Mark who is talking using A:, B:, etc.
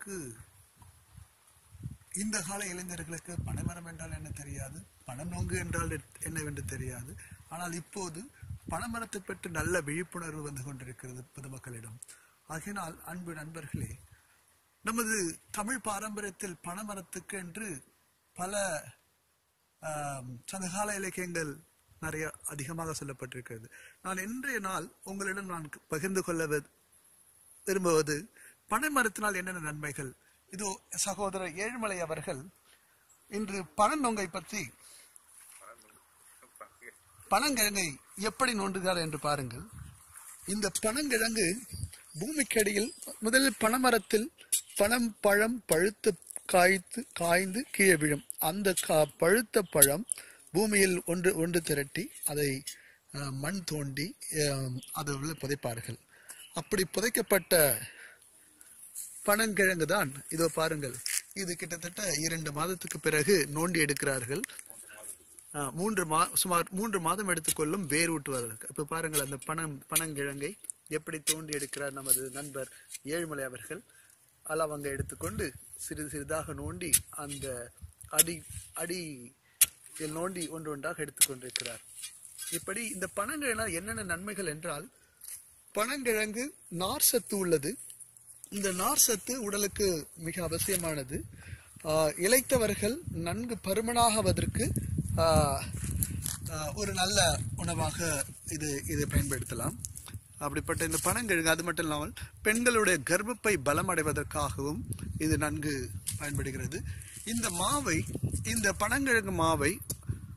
A: இளைஞர்களுக்கு இந்த கால இளைஞர்களுக்கு பனைமரம் என்றால் என்ன தெரியாது பனநொங்கு என்றால் என்னவென்று தெரியாது ஆனால் இப்போது பனைமரத்தை பற்றி நல்ல விழிப்புணர்வு வந்து கொண்டிருக்கிறது பொதுமக்களிடம் ஆகையினால் அன்பு நண்பர்களே நமது தமிழ் பாரம்பரியத்தில் பனைமரத்துக்கு என்று பல ஆம், சங்ககால இலக்கியங்கள் நிறைய அதிகமாக சொல்லப்பட்டிருக்கிறது நான் இன்றைய நாள் உங்களிடம் நான் பகிர்ந்து கொள்ள வி- விரும்புவது பனைமரத்தினால் என்னென்ன நன்மைகள் இதோ சகோதரர் ஏழுமலை அவர்கள் இன்று பனநொங்கை பற்றி பனங்கிழங்கை எப்படி நோண்டுகிறார் என்று பாருங்கள் இந்த பனங்கிழங்கு பூமிக்கடியில் முதலில் பனைமரத்தில் பனம் பழம் பழுத்து காய்த்து காய்ந்து கீழே விழும் அந்த கா- பழுத்த பழம் பூமியில் ஒன்று ஒன்று திரட்டி அதை அஹ், மண் தோண்டி அஹ், அது உள்ள புதைப்பார்கள் அப்படி புதைக்கப்பட்ட பனங்கிழங்கு தான் இதோ பாருங்கள் இது கிட்டத்தட்ட இரண்டு மாதத்துக்கு பிறகு நோண்டி எடுக்கிறார்கள் ஆ, மூன்று மா சுமார் மூன்று மாதம் எடுத்துக்கொள்ளும் வேர் ஊட்டுவதற்கு இப்ப பாருங்கள் அந்த பனம் பனங்கிழங்கை எப்படி தோண்டி எடுக்கிறார் நமது நண்பர் ஏழுமலை அவர்கள் அளவங்க எடுத்துக்கொண்டு சிறிது சிறிதாக நோண்டி அந்த அடி அடி நோண்டி ஒன்று ஒன்றாக எடுத்துக்கொண்டிருக்கிறார் இப்படி இந்த பனங்கிழங்கால் என்னென்ன நன்மைகள் என்றால் பனங்கிழங்கு நார் சத்து உள்ளது இந்த நார் சத்து உடலுக்கு மிக அவசியமானது ஆஹ் இளைத்தவர்கள் நன்கு பருமனாகுவதற்கு ஆஹ் ஆஹ் ஒரு நல்ல உணவாக இது இதை பயன்படுத்தலாம் அப்படிப்பட்ட இந்த பனங்கிழங்கு அது மட்டும் இல்லாமல் பெண்களுடைய கர்ப்பப்பை பலம் அடைவதற்காகவும் இது நன்கு பயன்படுகிறது இந்த மாவை இந்த பனங்கிழங்கு மாவை